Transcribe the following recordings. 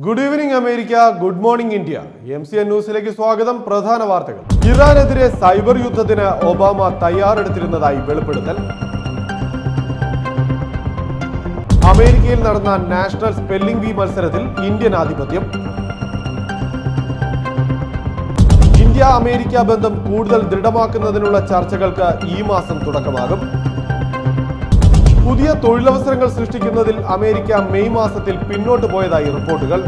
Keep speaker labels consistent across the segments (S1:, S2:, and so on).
S1: Good evening America good morning India M C N ന്യൂസിലേക്ക് സ്വാഗതം പ്രധാന വാർത്തകൾ ഇറാനെതിരെ സൈബർ യുദ്ധത്തിന് ഒബാമ തയ്യാറെടുത്തിരുന്നതായി വെളിപ്പെടുത്തൽ അമേരിക്കയിൽ നടന്ന നാഷണൽ സ്പെല്ലിംഗ് ബി മത്സരത്തിൽ ഇന്ത്യൻ ആധിപത്യം ഇന്ത്യ അമേരിക്ക ബന്ധം കൂടുതൽ ദൃഢമാക്കുന്നതിനുള്ള ചർച്ചകൾക്ക് ഈ മാസം തുടക്കമാകും പുതിയ തൊഴിലവസരങ്ങൾ സൃഷ്ടിക്കുന്നതിൽ അമേരിക്ക മെയ് മാസത്തിൽ പിന്നോട്ട് പോയതായി റിപ്പോർട്ടുകൾ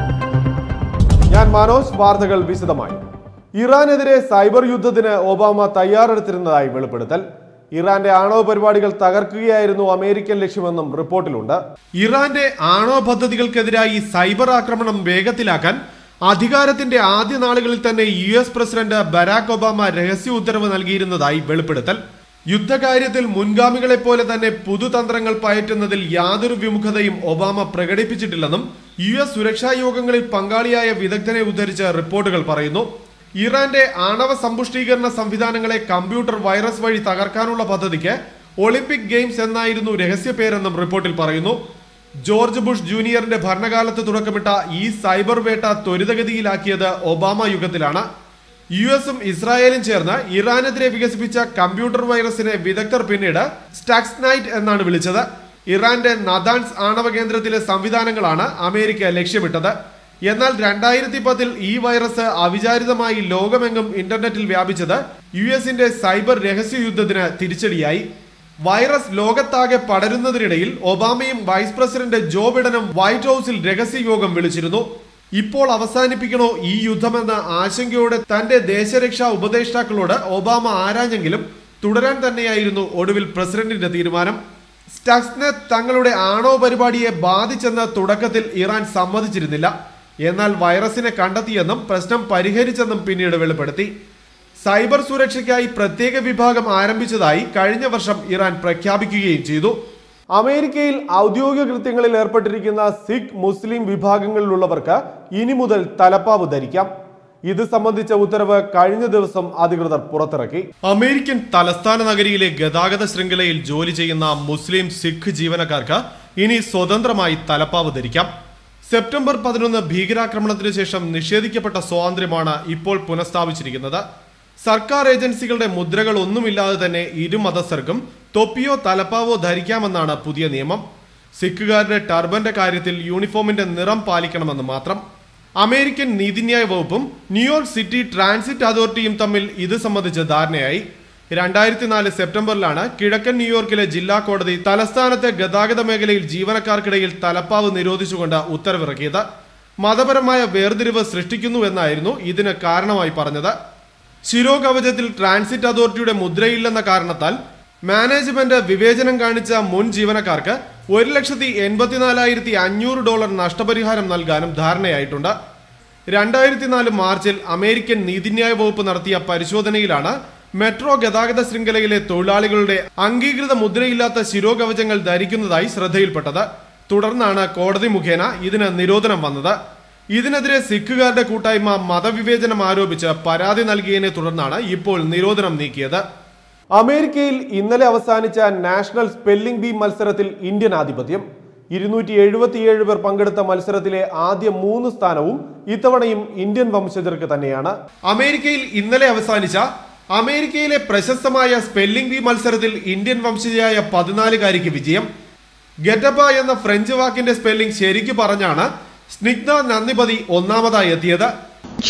S1: ഞാൻ മനോജ് വാർത്തകൾ വിശദമായി ഇറാനെതിരെ സൈബർ യുദ്ധത്തിന് ഒബാമ തയ്യാറെടുത്തിരുന്നതായി വെളിപ്പെടുത്തൽ ഇറാന്റെ ആണവ പരിപാടികൾ തകർക്കുകയായിരുന്നു അമേരിക്കൻ ലക്ഷ്യമെന്നും റിപ്പോർട്ടിലുണ്ട് ഇറാന്റെ ആണവ പദ്ധതികൾക്കെതിരായി സൈബർ ആക്രമണം വേഗത്തിലാക്കാൻ അധികാരത്തിന്റെ ആദ്യ നാളുകളിൽ തന്നെ U S president Barack Obama രഹസ്യ ഉത്തരവ് നൽകിയിരുന്നതായി വെളിപ്പെടുത്തൽ യുദ്ധകാര്യത്തിൽ മുൻഗാമികളെ പോലെ തന്നെ പുതുതന്ത്രങ്ങൾ പയറ്റുന്നതിൽ യാതൊരു വിമുഖതയും ഒബാമ പ്രകടിപ്പിച്ചിട്ടില്ലെന്നും യു എസ് സുരക്ഷാ യോഗങ്ങളിൽ പങ്കാളിയായ വിദഗ്ധനെ ഉദ്ധരിച്ച് റിപ്പോർട്ടുകൾ പറയുന്നു ഇറാന്റെ ആണവ സമ്പുഷ്ടീകരണ സംവിധാനങ്ങളെ കമ്പ്യൂട്ടർ വൈറസ് വഴി തകർക്കാനുള്ള പദ്ധതിക്ക് ഒളിമ്പിക് ഗെയിംസ് എന്നായിരുന്നു രഹസ്യ പേരെന്നും റിപ്പോർട്ടിൽ പറയുന്നു ജോർജ് ബുഷ് ജൂനിയറിന്റെ ഭരണകാലത്ത് തുടക്കമിട്ട ഈ സൈബർ വേട്ട ത്വരിതഗതിയിലാക്കിയത് ഒബാമ യുഗത്തിലാണ് യു എസും ഇസ്രായേലും ചേർന്ന് ഇറാനെതിരെ വികസിപ്പിച്ച കമ്പ്യൂട്ടർ വൈറസിനെ വിദഗ്ധർ പിന്നീട് സ്റ്റക്സ് നൈറ്റ് എന്നാണ് വിളിച്ചത് ഇറാന്റെ നദാൻസ് ആണവ കേന്ദ്രത്തിലെ സംവിധാനങ്ങളാണ് അമേരിക്ക ലക്ഷ്യമിട്ടത് എന്നാൽ രണ്ടായിരത്തി പത്തിൽ ഈ വൈറസ് അവിചാരിതമായി ലോകമെങ്ങും ഇന്റർനെറ്റിൽ വ്യാപിച്ചത് യു എസിന്റെ സൈബർ രഹസ്യ യുദ്ധത്തിന് തിരിച്ചടിയായി വൈറസ് ലോകത്താകെ പടരുന്നതിനിടയിൽ ഒബാമയും വൈസ് പ്രസിഡന്റ് ജോ ബിഡനും വൈറ്റ് ഹൌസിൽ രഹസ്യ യോഗം വിളിച്ചിരുന്നു ഇപ്പോൾ അവസാനിപ്പിക്കണോ ഈ യുദ്ധമെന്ന ആശങ്കയോടെ തന്റെ ദേശരക്ഷാ ഉപദേഷ്ടാക്കളോട് ഒബാമ ആരാഞ്ഞെങ്കിലും തുടരാൻ തന്നെയായിരുന്നു ഒടുവിൽ പ്രസിഡന്റിന്റെ തീരുമാനം സ്റ്റക്സ്നെറ്റ് തങ്ങളുടെ ആണവ പരിപാടിയെ ബാധിച്ചെന്ന് തുടക്കത്തിൽ ഇറാൻ സമ്മതിച്ചിരുന്നില്ല എന്നാൽ വൈറസിനെ കണ്ടെത്തിയെന്നും പ്രശ്നം പരിഹരിച്ചെന്നും പിന്നീട് വെളിപ്പെടുത്തി സൈബർ സുരക്ഷയ്ക്കായി പ്രത്യേക വിഭാഗം ആരംഭിച്ചതായി കഴിഞ്ഞ വർഷം ഇറാൻ പ്രഖ്യാപിക്കുകയും ചെയ്തു അമേരിക്കയിൽ ഔദ്യോഗിക കൃത്യങ്ങളിൽ ഏർപ്പെട്ടിരിക്കുന്ന സിഖ് മുസ്ലിം വിഭാഗങ്ങളിലുള്ളവർക്ക് ഇനി മുതൽ തലപ്പാവ് ധരിക്കാം ഇത് സംബന്ധിച്ച ഉത്തരവ് കഴിഞ്ഞ ദിവസം അധികൃതർ പുറത്തിറക്കി അമേരിക്കൻ തലസ്ഥാന നഗരിയിലെ ഗതാഗത ശൃംഖലയിൽ ജോലി ചെയ്യുന്ന മുസ്ലിം സിഖ് ജീവനക്കാർക്ക് ഇനി സ്വതന്ത്രമായി തലപ്പാവ് ധരിക്കാം സെപ്റ്റംബർ പതിനൊന്ന് ഭീകരാക്രമണത്തിന് ശേഷം നിഷേധിക്കപ്പെട്ട സ്വാതന്ത്ര്യമാണ് ഇപ്പോൾ പുനഃസ്ഥാപിച്ചിരിക്കുന്നത് സർക്കാർ ഏജൻസികളുടെ മുദ്രകൾ ഒന്നുമില്ലാതെ തന്നെ ഇരു മതസ്ഥർക്കും തൊപ്പിയോ തലപ്പാവോ ധരിക്കാമെന്നാണ് പുതിയ നിയമം സിഖുകാരുടെ ടർബന്റെ കാര്യത്തിൽ യൂണിഫോമിന്റെ നിറം പാലിക്കണമെന്ന് മാത്രം അമേരിക്കൻ നീതിന്യായ വകുപ്പും ന്യൂയോർക്ക് സിറ്റി ട്രാൻസിറ്റ് അതോറിറ്റിയും തമ്മിൽ ഇത് സംബന്ധിച്ച് ധാരണയായി രണ്ടായിരത്തി നാല് സെപ്റ്റംബറിലാണ് കിഴക്കൻ ന്യൂയോർക്കിലെ ജില്ലാ കോടതി തലസ്ഥാനത്തെ ഗതാഗത മേഖലയിൽ ജീവനക്കാർക്കിടയിൽ തലപ്പാവ് നിരോധിച്ചുകൊണ്ട് ഉത്തരവിറക്കിയത് മതപരമായ വേർതിരിവ് സൃഷ്ടിക്കുന്നുവെന്നായിരുന്നു ഇതിന് കാരണമായി പറഞ്ഞത് ശിരോകവചത്തിൽ ട്രാൻസിറ്റ് അതോറിറ്റിയുടെ മുദ്രയില്ലെന്ന കാരണത്താൽ മാനേജ്മെന്റ് വിവേചനം കാണിച്ച മുൻ ജീവനക്കാർക്ക് ഒരു ലക്ഷത്തി എൺപത്തിനാലായിരത്തി അഞ്ഞൂറ് ഡോളർ നഷ്ടപരിഹാരം നൽകാനും ധാരണയായിട്ടുണ്ട് രണ്ടായിരത്തി നാല് മാർച്ചിൽ അമേരിക്കൻ നീതിന്യായ വകുപ്പ് നടത്തിയ പരിശോധനയിലാണ് മെട്രോ ഗതാഗത ശൃംഖലയിലെ തൊഴിലാളികളുടെ അംഗീകൃത മുദ്രയില്ലാത്ത ശിരോകവചങ്ങൾ ധരിക്കുന്നതായി ശ്രദ്ധയിൽപ്പെട്ടത് തുടർന്നാണ് കോടതി മുഖേന ഇതിന് നിരോധനം വന്നത് ഇതിനെതിരെ സിഖുകാരുടെ കൂട്ടായ്മ മതവിവേചനം ആരോപിച്ച് പരാതി നൽകിയതിനെ തുടർന്നാണ് ഇപ്പോൾ നിരോധനം നീക്കിയത് അമേരിക്കയിൽ ഇന്നലെ അവസാനിച്ച നാഷണൽ സ്പെല്ലിംഗ് ബി മത്സരത്തിൽ ഇന്ത്യൻ ആധിപത്യം ഇരുന്നൂറ്റി എഴുപത്തിയേഴ് പേർ പങ്കെടുത്ത മത്സരത്തിലെ ആദ്യ മൂന്ന് സ്ഥാനവും ഇത്തവണയും ഇന്ത്യൻ വംശജർക്ക് തന്നെയാണ് അമേരിക്കയിൽ ഇന്നലെ അവസാനിച്ച അമേരിക്കയിലെ പ്രശസ്തമായ സ്പെല്ലിംഗ് ബി മത്സരത്തിൽ ഇന്ത്യൻ വംശജയായ പതിനാലുകാരിക്ക് വിജയം ഗെറ്റബ എന്ന ഫ്രഞ്ച് വാക്കിന്റെ സ്പെല്ലിംഗ് ശരിക്കു പറഞ്ഞാണ് സ്നിഗ്ധ നന്ദിപതി ഒന്നാമതായി എത്തിയത്
S2: G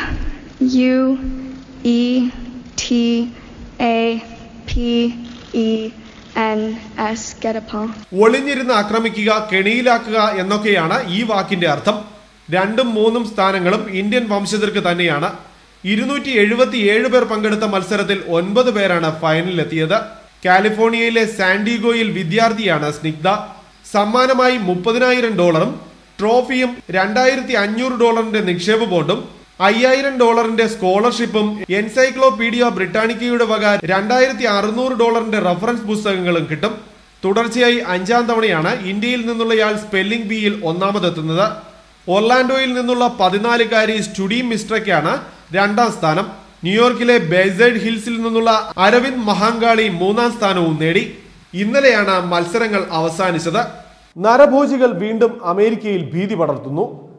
S2: U E T A P E N S Getapon.
S1: ഒളിഞ്ഞിരുന്ന് ആക്രമിക്കുക കെണിയിലാക്കുക എന്നൊക്കെയാണ് ഈ വാക്കിന്റെ അർത്ഥം രണ്ടും മൂന്നും സ്ഥാനങ്ങളും ഇന്ത്യൻ വംശജർക്ക് തന്നെയാണ് ഇരുന്നൂറ്റി എഴുപത്തിയേഴ് പേർ പങ്കെടുത്ത മത്സരത്തിൽ ഒൻപത് പേരാണ് ഫൈനലിലെത്തിയത് കാലിഫോർണിയയിലെ സാൻഡിഗോയിൽ വിദ്യാർത്ഥിയാണ് സ്നിഗ്ധ സമ്മാനമായി മുപ്പതിനായിരം ഡോളറും ട്രോഫിയും രണ്ടായിരത്തി അഞ്ഞൂറ് ഡോളറിന്റെ നിക്ഷേപ ബോണ്ടും അയ്യായിരം ഡോളറിന്റെ സ്കോളർഷിപ്പും എൻസൈക്ലോപീഡിയ ബ്രിട്ടാനിക്കയുടെ വക രണ്ടായിരത്തി അറുന്നൂറ് ഡോളറിന്റെ റഫറൻസ് പുസ്തകങ്ങളും കിട്ടും തുടർച്ചയായി അഞ്ചാം തവണയാണ് ഇന്ത്യയിൽ നിന്നുള്ളയാൾ സ്പെല്ലിംഗ് ബിയിൽ ഒന്നാമതെത്തുന്നത് ഒർലാൻഡോയിൽ നിന്നുള്ള പതിനാലുകാരി സ്റ്റുഡി മിസ്ട്രയ്ക്കാണ് രണ്ടാം സ്ഥാനം ന്യൂയോർക്കിലെ ബേസൈഡ് ഹിൽസിൽ നിന്നുള്ള അരവിന്ദ് മഹാങ്കാളി മൂന്നാം സ്ഥാനവും നേടി ഇന്നലെയാണ് മത്സരങ്ങൾ അവസാനിച്ചത് നരഭോജികൾ വീണ്ടും അമേരിക്കയിൽ ഭീതി പടർത്തുന്നു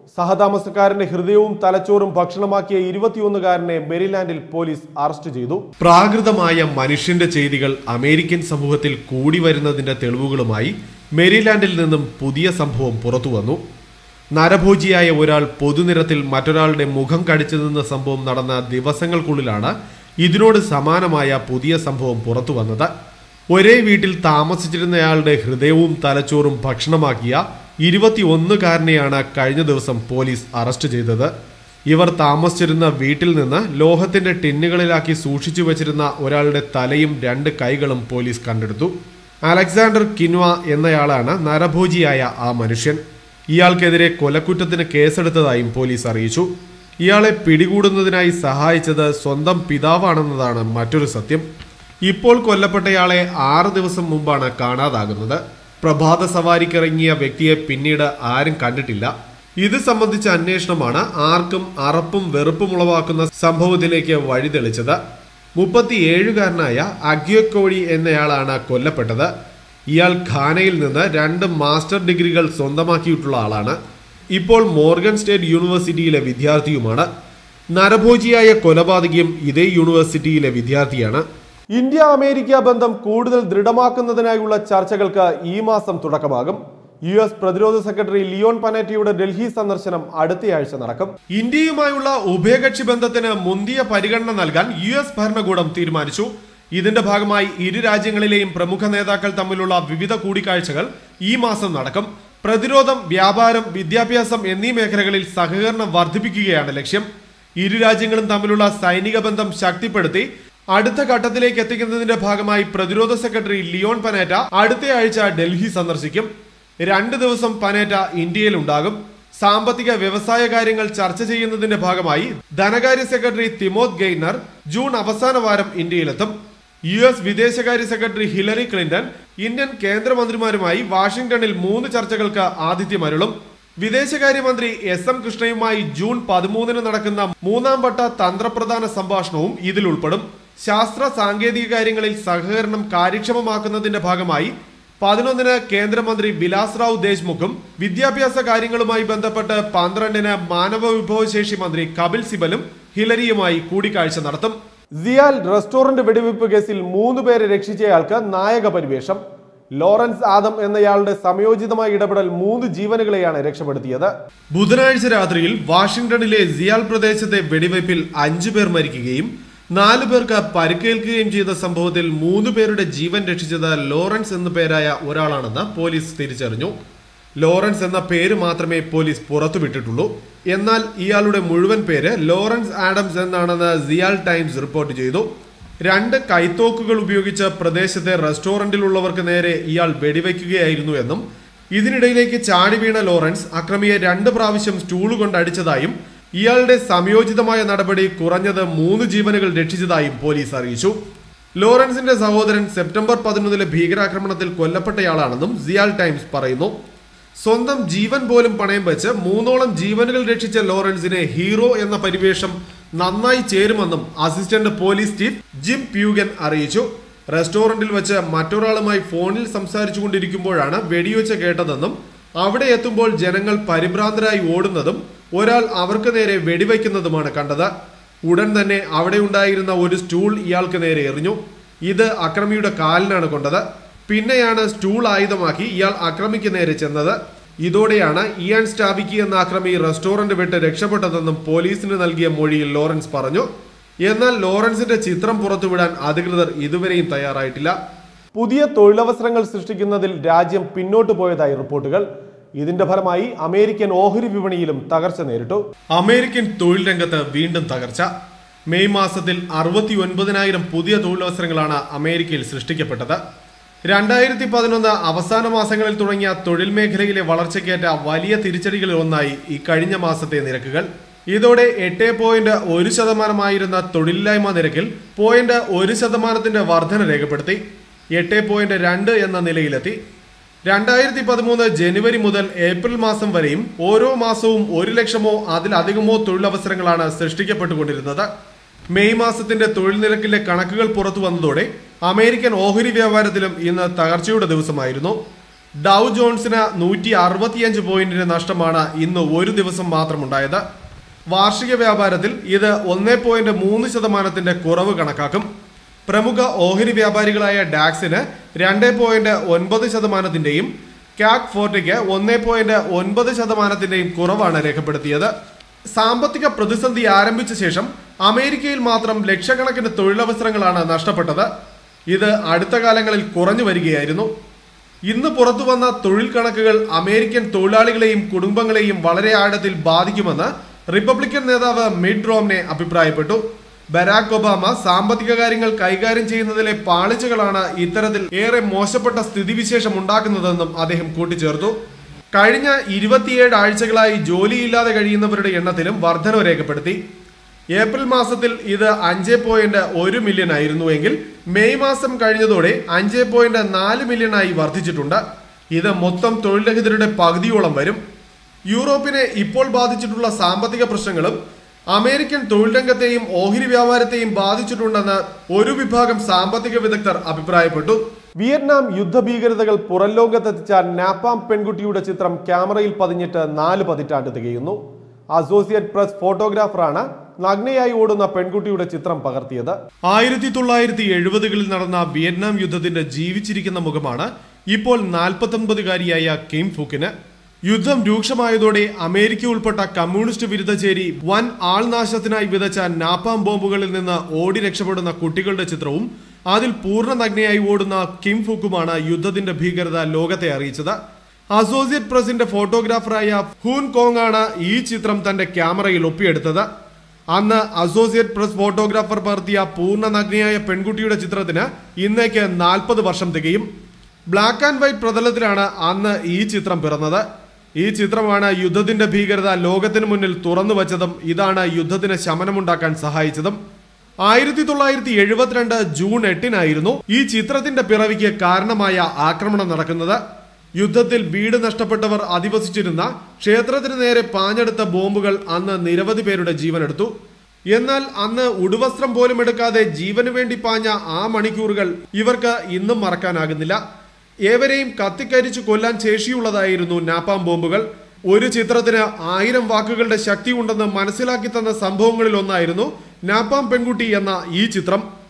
S1: സഹതാമസക്കാരന്റെ ഹൃദയവും തലച്ചോറും ഭക്ഷണമാക്കിയ ഇരുപത്തിയൊന്നുകാരനെ മെരിലാൻഡിൽ പോലീസ് അറസ്റ്റ് ചെയ്തു പ്രാകൃതമായ മനുഷ്യന്റെ ചെയ്തികൾ അമേരിക്കൻ സമൂഹത്തിൽ കൂടി വരുന്നതിന്റെ തെളിവുകളുമായി മെരിലാൻഡിൽ നിന്നും പുതിയ സംഭവം പുറത്തു വന്നു നരഭോജിയായ ഒരാൾ പൊതുനിരത്തിൽ മറ്റൊരാളുടെ മുഖം കടിച്ചു നിന്ന സംഭവം നടന്ന ദിവസങ്ങൾക്കുള്ളിലാണ് ഇതിനോട് സമാനമായ പുതിയ സംഭവം പുറത്തു വന്നത് ഒരേ വീട്ടിൽ താമസിച്ചിരുന്നയാളുടെ ഹൃദയവും തലച്ചോറും ഭക്ഷണമാക്കിയ ഇരുപത്തിയൊന്നുകാരനെയാണ് കഴിഞ്ഞ ദിവസം പോലീസ് അറസ്റ്റ് ചെയ്തത് ഇവർ താമസിച്ചിരുന്ന വീട്ടിൽ നിന്ന് ലോഹത്തിന്റെ ടിന്നുകളിലാക്കി സൂക്ഷിച്ചു വച്ചിരുന്ന ഒരാളുടെ തലയും രണ്ട് കൈകളും പോലീസ് കണ്ടെടുത്തു അലക്സാണ്ടർ കിൻവ എന്നയാളാണ് നരഭോജിയായ ആ മനുഷ്യൻ ഇയാൾക്കെതിരെ കൊലക്കുറ്റത്തിന് കേസെടുത്തതായും പോലീസ് അറിയിച്ചു ഇയാളെ പിടികൂടുന്നതിനായി സഹായിച്ചത് സ്വന്തം പിതാവാണെന്നതാണ് മറ്റൊരു സത്യം ഇപ്പോൾ കൊല്ലപ്പെട്ടയാളെ ആറ് ദിവസം മുമ്പാണ് കാണാതാകുന്നത് പ്രഭാത സവാരിക്കിറങ്ങിയ വ്യക്തിയെ പിന്നീട് ആരും കണ്ടിട്ടില്ല ഇത് സംബന്ധിച്ച അന്വേഷണമാണ് ആർക്കും അറപ്പും വെറുപ്പും ഉളവാക്കുന്ന സംഭവത്തിലേക്ക് വഴിതെളിച്ചത് മുപ്പത്തിയേഴുകാരനായ അഗ്യോക്കോഴി എന്നയാളാണ് കൊല്ലപ്പെട്ടത് ഇയാൾ ഖാനയിൽ നിന്ന് രണ്ട് മാസ്റ്റർ ഡിഗ്രികൾ സ്വന്തമാക്കിയിട്ടുള്ള ആളാണ് ഇപ്പോൾ മോർഗൻ സ്റ്റേറ്റ് യൂണിവേഴ്സിറ്റിയിലെ വിദ്യാർത്ഥിയുമാണ് നരഭോജിയായ കൊലപാതകിയും ഇതേ യൂണിവേഴ്സിറ്റിയിലെ വിദ്യാർത്ഥിയാണ് ഇന്ത്യ അമേരിക്ക ബന്ധം കൂടുതൽ ദൃഢമാക്കുന്നതിനായുള്ള ചർച്ചകൾക്ക് ഈ മാസം തുടക്കമാകും യു എസ് പ്രതിരോധ സെക്രട്ടറി ലിയോൺ പനേറ്റയുടെ ഡൽഹി സന്ദർശനം അടുത്തയാഴ്ച നടക്കും ഇന്ത്യയുമായുള്ള ഉഭയകക്ഷി ബന്ധത്തിന് മുന്തിയ പരിഗണന നൽകാൻ യു എസ് ഭരണകൂടം തീരുമാനിച്ചു ഇതിന്റെ ഭാഗമായി ഇരു രാജ്യങ്ങളിലെയും പ്രമുഖ നേതാക്കൾ തമ്മിലുള്ള വിവിധ കൂടിക്കാഴ്ചകൾ ഈ മാസം നടക്കും പ്രതിരോധം വ്യാപാരം വിദ്യാഭ്യാസം എന്നീ മേഖലകളിൽ സഹകരണം വർദ്ധിപ്പിക്കുകയാണ് ലക്ഷ്യം ഇരു രാജ്യങ്ങളും തമ്മിലുള്ള സൈനിക ബന്ധം ശക്തിപ്പെടുത്തി അടുത്ത ഘട്ടത്തിലേക്ക് എത്തിക്കുന്നതിന്റെ ഭാഗമായി പ്രതിരോധ സെക്രട്ടറി ലിയോൺ പനേറ്റ അടുത്തയാഴ്ച ഡൽഹി സന്ദർശിക്കും രണ്ട് ദിവസം പനേറ്റ ഇന്ത്യയിൽ ഉണ്ടാകും സാമ്പത്തിക വ്യവസായ കാര്യങ്ങൾ ചർച്ച ചെയ്യുന്നതിന്റെ ഭാഗമായി ധനകാര്യ സെക്രട്ടറി തിമോത് ഗെയ്നർ ജൂൺ അവസാന വാരം ഇന്ത്യയിലെത്തും യു എസ് വിദേശകാര്യ സെക്രട്ടറി ഹിലറി ക്ലിന്റൺ ഇന്ത്യൻ കേന്ദ്രമന്ത്രിമാരുമായി വാഷിംഗ്ടണിൽ മൂന്ന് ചർച്ചകൾക്ക് ആതിഥ്യമരുളും വിദേശകാര്യമന്ത്രി എസ് എം കൃഷ്ണയുമായി ജൂൺ പതിമൂന്നിന് നടക്കുന്ന മൂന്നാം വട്ട തന്ത്രപ്രധാന സംഭാഷണവും ഇതിൽ ഉൾപ്പെടും ശാസ്ത്ര സാങ്കേതിക കാര്യങ്ങളിൽ സഹകരണം കാര്യക്ഷമമാക്കുന്നതിന്റെ ഭാഗമായി പതിനൊന്നിന് കേന്ദ്രമന്ത്രി വിലാസ് റാവു ദേശ്മുഖും വിദ്യാഭ്യാസ കാര്യങ്ങളുമായി ബന്ധപ്പെട്ട് പന്ത്രണ്ടിന് മാനവ വിഭവശേഷി മന്ത്രി കപിൽ സിബലും ഹിലരിയുമായി കൂടിക്കാഴ്ച നടത്തും സിയാൽ റെസ്റ്റോറന്റ് വെടിവെപ്പ് കേസിൽ മൂന്ന് പേരെ രക്ഷിച്ചയാൾക്ക് നായക പരിവേഷം ലോറൻസ് ആദം എന്നയാളുടെ സമയോചിതമായ ഇടപെടൽ മൂന്ന് ജീവനുകളെയാണ് രക്ഷപ്പെടുത്തിയത് ബുധനാഴ്ച രാത്രിയിൽ വാഷിംഗ്ടണിലെ സിയാൽ പ്രദേശത്തെ വെടിവയ്പിൽ അഞ്ചു പേർ മരിക്കുകയും നാലു പേർക്ക് പരിക്കേൽക്കുകയും ചെയ്ത സംഭവത്തിൽ മൂന്ന് പേരുടെ ജീവൻ രക്ഷിച്ചത് ലോറൻസ് എന്ന പേരായ ഒരാളാണെന്ന് പോലീസ് തിരിച്ചറിഞ്ഞു ലോറൻസ് എന്ന പേര് മാത്രമേ പോലീസ് പുറത്തുവിട്ടിട്ടുള്ളൂ എന്നാൽ ഇയാളുടെ മുഴുവൻ പേര് ലോറൻസ് ആഡംസ് എന്നാണെന്ന് സിയാൽ ടൈംസ് റിപ്പോർട്ട് ചെയ്തു രണ്ട് കൈത്തോക്കുകൾ ഉപയോഗിച്ച് പ്രദേശത്തെ റെസ്റ്റോറന്റിലുള്ളവർക്ക് നേരെ ഇയാൾ വെടിവെക്കുകയായിരുന്നു എന്നും ഇതിനിടയിലേക്ക് ചാടി വീണ ലോറൻസ് അക്രമിയെ രണ്ട് പ്രാവശ്യം സ്റ്റൂള് കൊണ്ട് അടിച്ചതായും ഇയാളുടെ സംയോജിതമായ നടപടി കുറഞ്ഞത് മൂന്ന് ജീവനുകൾ രക്ഷിച്ചതായും പോലീസ് അറിയിച്ചു ലോറൻസിന്റെ സഹോദരൻ സെപ്റ്റംബർ പതിനൊന്നിലെ ഭീകരാക്രമണത്തിൽ കൊല്ലപ്പെട്ടയാളാണെന്നും സിയാൽ ടൈംസ് പറയുന്നു സ്വന്തം ജീവൻ പോലും പണയം വെച്ച് മൂന്നോളം ജീവനുകൾ രക്ഷിച്ച ലോറൻസിനെ ഹീറോ എന്ന പരിവേഷം നന്നായി ചേരുമെന്നും അസിസ്റ്റന്റ് പോലീസ് ചീഫ് ജിം പ്യൂഗൻ അറിയിച്ചു റെസ്റ്റോറന്റിൽ വെച്ച് മറ്റൊരാളുമായി ഫോണിൽ സംസാരിച്ചു കൊണ്ടിരിക്കുമ്പോഴാണ് വെടിവെച്ച കേട്ടതെന്നും അവിടെ എത്തുമ്പോൾ ജനങ്ങൾ പരിഭ്രാന്തരായി ഓടുന്നതും ഒരാൾ അവർക്ക് നേരെ വെടിവെക്കുന്നതുമാണ് കണ്ടത് ഉടൻ തന്നെ അവിടെ ഉണ്ടായിരുന്ന ഒരു സ്റ്റൂൾ ഇയാൾക്ക് നേരെ എറിഞ്ഞു ഇത് അക്രമിയുടെ കാലിനാണ് കൊണ്ടത് പിന്നെയാണ് സ്റ്റൂൾ ആയുധമാക്കി ഇയാൾ അക്രമിക്ക് നേരെ ചെന്നത് ഇതോടെയാണ് ഇയാൻ സ്റ്റാബിക്കി എന്ന അക്രമി റെസ്റ്റോറന്റ് വിട്ട് രക്ഷപ്പെട്ടതെന്നും പോലീസിന് നൽകിയ മൊഴിയിൽ ലോറൻസ് പറഞ്ഞു എന്നാൽ ലോറൻസിന്റെ ചിത്രം പുറത്തുവിടാൻ അധികൃതർ ഇതുവരെയും തയ്യാറായിട്ടില്ല പുതിയ തൊഴിലവസരങ്ങൾ സൃഷ്ടിക്കുന്നതിൽ രാജ്യം പിന്നോട്ട് പോയതായി റിപ്പോർട്ടുകൾ ഇതിന്റെ ഫലമായി അമേരിക്കൻ ഓഹരി വിപണിയിലും തകർച്ച നേരിട്ടു അമേരിക്കൻ തൊഴിൽ രംഗത്ത് വീണ്ടും തകർച്ച മെയ് മാസത്തിൽ അറുപത്തി ഒൻപതിനായിരം പുതിയ തൊഴിലവസരങ്ങളാണ് അമേരിക്കയിൽ സൃഷ്ടിക്കപ്പെട്ടത് രണ്ടായിരത്തി പതിനൊന്ന് അവസാന മാസങ്ങളിൽ തുടങ്ങിയ തൊഴിൽ മേഖലയിലെ വളർച്ചയ്ക്കേറ്റ വലിയ തിരിച്ചടികളിൽ ഒന്നായി ഈ കഴിഞ്ഞ മാസത്തെ നിരക്കുകൾ ഇതോടെ എട്ട് പോയിന്റ് ഒരു ശതമാനമായിരുന്ന തൊഴിലില്ലായ്മ നിരക്കിൽ പോയിന്റ് ഒരു ശതമാനത്തിന്റെ വർധന രേഖപ്പെടുത്തി എട്ട് പോയിന്റ് രണ്ട് എന്ന നിലയിലെത്തി രണ്ടായിരത്തി പതിമൂന്ന് ജനുവരി മുതൽ ഏപ്രിൽ മാസം വരെയും ഓരോ മാസവും ഒരു ലക്ഷമോ അതിലധികമോ തൊഴിലവസരങ്ങളാണ് സൃഷ്ടിക്കപ്പെട്ടുകൊണ്ടിരുന്നത് മെയ് മാസത്തിന്റെ തൊഴിൽ നിരക്കിലെ കണക്കുകൾ പുറത്തു വന്നതോടെ അമേരിക്കൻ ഓഹരി വ്യാപാരത്തിലും ഇന്ന് തകർച്ചയുടെ ദിവസമായിരുന്നു ഡൗ ജോൺസിന് നൂറ്റി അറുപത്തിയഞ്ച് പോയിന്റിന് നഷ്ടമാണ് ഇന്ന് ഒരു ദിവസം മാത്രമുണ്ടായത് വാർഷിക വ്യാപാരത്തിൽ ഇത് ഒന്നേ പോയിന്റ് മൂന്ന് ശതമാനത്തിന്റെ കുറവ് കണക്കാക്കും പ്രമുഖ ഓഹരി വ്യാപാരികളായ ഡാക്സിന് രണ്ട് പോയിന്റ് ഒൻപത് ശതമാനത്തിന്റെയും കാക് ഫോർട്ടിക്ക് ഒന്നേ പോയിന്റ് ഒൻപത് ശതമാനത്തിന്റെയും കുറവാണ് രേഖപ്പെടുത്തിയത് സാമ്പത്തിക പ്രതിസന്ധി ആരംഭിച്ച ശേഷം അമേരിക്കയിൽ മാത്രം ലക്ഷക്കണക്കിന് തൊഴിലവസരങ്ങളാണ് നഷ്ടപ്പെട്ടത് ഇത് അടുത്ത കാലങ്ങളിൽ കുറഞ്ഞു വരികയായിരുന്നു ഇന്ന് പുറത്തു വന്ന തൊഴിൽ കണക്കുകൾ അമേരിക്കൻ തൊഴിലാളികളെയും കുടുംബങ്ങളെയും വളരെ ആഴത്തിൽ ബാധിക്കുമെന്ന് റിപ്പബ്ലിക്കൻ നേതാവ് മിഡ് റോംനെ അഭിപ്രായപ്പെട്ടു ബരാക് ഒബാമ സാമ്പത്തിക കാര്യങ്ങൾ കൈകാര്യം ചെയ്യുന്നതിലെ പാളിച്ചകളാണ് ഇത്തരത്തിൽ ഏറെ മോശപ്പെട്ട സ്ഥിതിവിശേഷം ഉണ്ടാക്കുന്നതെന്നും അദ്ദേഹം കൂട്ടിച്ചേർത്തു കഴിഞ്ഞ ഇരുപത്തിയേഴ് ആഴ്ചകളായി ജോലിയില്ലാതെ കഴിയുന്നവരുടെ എണ്ണത്തിലും വർധനവ് രേഖപ്പെടുത്തി ഏപ്രിൽ മാസത്തിൽ ഇത് അഞ്ച് പോയിന്റ് ഒരു മില്യൺ ആയിരുന്നുവെങ്കിൽ മെയ് മാസം കഴിഞ്ഞതോടെ അഞ്ച് പോയിന്റ് നാല് മില്യണായി വർദ്ധിച്ചിട്ടുണ്ട് ഇത് മൊത്തം തൊഴിൽ രഹിതരുടെ പകുതിയോളം വരും യൂറോപ്പിനെ ഇപ്പോൾ ബാധിച്ചിട്ടുള്ള സാമ്പത്തിക പ്രശ്നങ്ങളും അമേരിക്കൻ തൊഴിൽ രംഗത്തെയും ഓഹരി വ്യാപാരത്തെയും ബാധിച്ചിട്ടുണ്ടെന്ന് ഒരു വിഭാഗം സാമ്പത്തിക വിദഗ്ധർ അഭിപ്രായപ്പെട്ടു വിയറ്റ്നാം യുദ്ധഭീകരതകൾ പുറം ലോകത്തെത്തിച്ച നാപ്പാം പെൺകുട്ടിയുടെ ചിത്രം ക്യാമറയിൽ പതിഞ്ഞിട്ട് നാല് പതിറ്റാണ്ട് തികയുന്നു അസോസിയേറ്റ് പ്രസ് ഫോട്ടോഗ്രാഫറാണ് നഗ്നയായി ഓടുന്ന പെൺകുട്ടിയുടെ ചിത്രം പകർത്തിയത് ആയിരത്തി തൊള്ളായിരത്തി എഴുപതുകളിൽ നടന്ന വിയറ്റ്നാം യുദ്ധത്തിന്റെ ജീവിച്ചിരിക്കുന്ന മുഖമാണ് ഇപ്പോൾ നാൽപ്പത്തൊൻപതുകാരിയായ കിം ഫുക്കിന് യുദ്ധം രൂക്ഷമായതോടെ അമേരിക്ക ഉൾപ്പെട്ട കമ്മ്യൂണിസ്റ്റ് വിരുദ്ധ ചേരി വൻ ആൾനാശത്തിനായി വിതച്ച നാപ്പാം ബോംബുകളിൽ നിന്ന് ഓടി രക്ഷപ്പെടുന്ന കുട്ടികളുടെ ചിത്രവും അതിൽ പൂർണ്ണ നഗ്നയായി ഓടുന്ന കിം ഫുക്കുമാണ് യുദ്ധത്തിന്റെ ഭീകരത ലോകത്തെ അറിയിച്ചത് അസോസിയേറ്റ് പ്രസിന്റെ ഫോട്ടോഗ്രാഫറായ ഹൂൻ കോങ് ആണ് ഈ ചിത്രം തന്റെ ക്യാമറയിൽ ഒപ്പിയെടുത്തത് അന്ന് അസോസിയേറ്റ് പ്രസ് ഫോട്ടോഗ്രാഫർ പകർത്തിയ പൂർണ്ണ നഗ്നയായ പെൺകുട്ടിയുടെ ചിത്രത്തിന് ഇന്നേക്ക് നാൽപ്പത് വർഷം തികയും ബ്ലാക്ക് ആൻഡ് വൈറ്റ് പ്രതലത്തിലാണ് അന്ന് ഈ ചിത്രം പിറന്നത് ഈ ചിത്രമാണ് യുദ്ധത്തിന്റെ ഭീകരത ലോകത്തിന് മുന്നിൽ തുറന്നു വച്ചതും ഇതാണ് യുദ്ധത്തിന് ശമനമുണ്ടാക്കാൻ സഹായിച്ചതും ആയിരത്തി തൊള്ളായിരത്തി എഴുപത്തിരണ്ട് ജൂൺ എട്ടിനായിരുന്നു ഈ ചിത്രത്തിന്റെ പിറവിക്ക് കാരണമായ ആക്രമണം നടക്കുന്നത് യുദ്ധത്തിൽ വീട് നഷ്ടപ്പെട്ടവർ അധിവസിച്ചിരുന്ന ക്ഷേത്രത്തിന് നേരെ പാഞ്ഞെടുത്ത ബോംബുകൾ അന്ന് നിരവധി പേരുടെ ജീവനെടുത്തു എന്നാൽ അന്ന് ഉടുവസ്ത്രം പോലും എടുക്കാതെ ജീവന് വേണ്ടി പാഞ്ഞ ആ മണിക്കൂറുകൾ ഇവർക്ക് ഇന്നും മറക്കാനാകുന്നില്ല ഏവരെയും കത്തിക്കരിച്ചു കൊല്ലാൻ ശേഷിയുള്ളതായിരുന്നു നാപ്പാം ബോംബുകൾ ഒരു ചിത്രത്തിന് ആയിരം വാക്കുകളുടെ ശക്തി ഉണ്ടെന്ന് മനസ്സിലാക്കി തന്ന സംഭവങ്ങളിൽ ഒന്നായിരുന്നു നാപ്പാം പെൺകുട്ടി എന്ന ഈ ചിത്രം